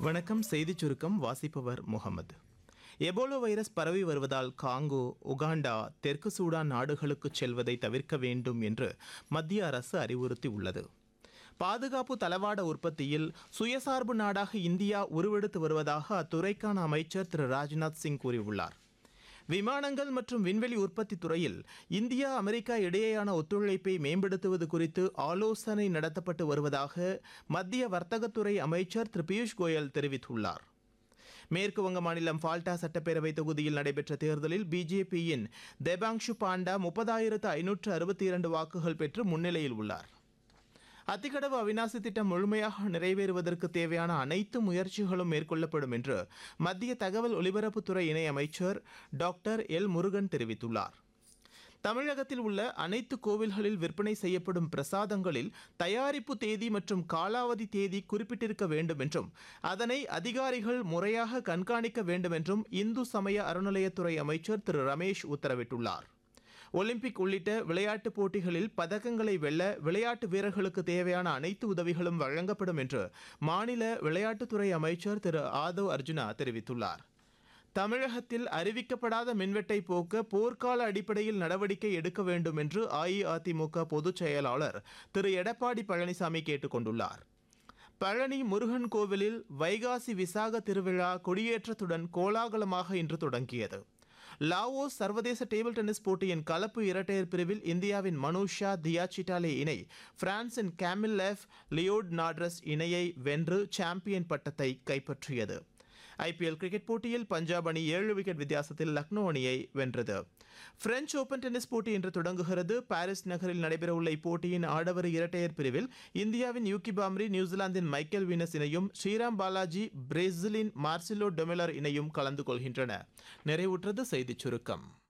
வணக்கம் செய்திச் சுருக்கம் வாசிப்பவர் முகமது எபோலோ வைரஸ் பரவி வருவதால் காங்கோ உகாண்டா தெற்கு சூடான் நாடுகளுக்கு செல்வதை தவிர்க்க வேண்டும் என்று மத்திய அரசு அறிவுறுத்தியுள்ளது பாதுகாப்பு தளவாட உற்பத்தியில் சுயசார்பு நாடாக இந்தியா உருவெடுத்து வருவதாக அத்துறைக்கான அமைச்சர் திரு ராஜ்நாத் சிங் கூறியுள்ளார் விமானங்கள் மற்றும் விண்வெளி உற்பத்தி துறையில் இந்தியா அமெரிக்கா இடையேயான ஒத்துழைப்பை மேம்படுத்துவது குறித்து ஆலோசனை நடத்தப்பட்டு வருவதாக மத்திய வர்த்தகத்துறை அமைச்சர் திரு பியூஷ் கோயல் தெரிவித்துள்ளார் மேற்கு வங்க மாநிலம் ஃபால்டா சட்டப்பேரவை தொகுதியில் நடைபெற்ற தேர்தலில் பிஜேபியின் தேபாங்ஷு பாண்டா முப்பதாயிரத்து ஐநூற்று அறுபத்தி இரண்டு வாக்குகள் பெற்று முன்னிலையில் உள்ளார் அத்திக்கடவு அவிநாசி திட்டம் முழுமையாக நிறைவேறுவதற்கு தேவையான அனைத்து முயற்சிகளும் மேற்கொள்ளப்படும் என்று மத்திய தகவல் ஒலிபரப்புத்துறை இணையமைச்சர் டாக்டர் எல் முருகன் தெரிவித்துள்ளார் தமிழகத்தில் உள்ள அனைத்து கோவில்களில் விற்பனை செய்யப்படும் பிரசாதங்களில் தயாரிப்பு தேதி மற்றும் காலாவதி தேதி குறிப்பிட்டிருக்க வேண்டும் என்றும் அதனை அதிகாரிகள் முறையாக கண்காணிக்க வேண்டும் என்றும் இந்து சமய அறநிலையத்துறை அமைச்சர் திரு ரமேஷ் உத்தரவிட்டுள்ளார் ஒலிம்பிக் உள்ளிட்ட விளையாட்டுப் போட்டிகளில் பதக்கங்களை வெல்ல விளையாட்டு வீரர்களுக்கு தேவையான அனைத்து உதவிகளும் வழங்கப்படும் என்று மாநில விளையாட்டுத்துறை அமைச்சர் திரு ஆதவ் அர்ஜுனா தெரிவித்துள்ளார் தமிழகத்தில் அறிவிக்கப்படாத மின்வெட்டை போக்க போர்க்கால அடிப்படையில் நடவடிக்கை எடுக்க வேண்டும் என்று அஇஅதிமுக பொதுச் செயலாளர் திரு எடப்பாடி பழனிசாமி கேட்டுக் கொண்டுள்ளார் பழனி முருகன் கோவிலில் வைகாசி விசாக திருவிழா கொடியேற்றத்துடன் கோலாகலமாக இன்று தொடங்கியது லாவோஸ் சர்வதேச டேபிள் டென்னிஸ் போட்டியின் கலப்பு இரட்டையர் பிரிவில் இந்தியாவின் மனுஷா தியா சிட்டாலே இணை பிரான்சின் கேமில் லெஃப் லியோட் நாட்ரஸ் இணையை வென்று சாம்பியன் பட்டத்தை கைப்பற்றியது ஐபிஎல் கிரிக்கெட் போட்டியில் பஞ்சாப் அணி ஏழு விக்கெட் வித்தியாசத்தில் லக்னோ அணியை வென்றது பிரெஞ்சு ஓபன் டென்னிஸ் போட்டி இன்று தொடங்குகிறது பாரிஸ் நகரில் நடைபெறவுள்ள இப்போட்டியின் ஆடவர் இரட்டையர் பிரிவில் இந்தியாவின் யூகி பாம்ரி நியூசிலாந்தின் மைக்கேல் வீனஸ் இணையும் ஸ்ரீராம் பாலாஜி பிரேசிலின் மார்சிலோ டொமெலர் இணையும் கலந்து கொள்கின்றன நிறைவுற்றது செய்திச் சுருக்கம்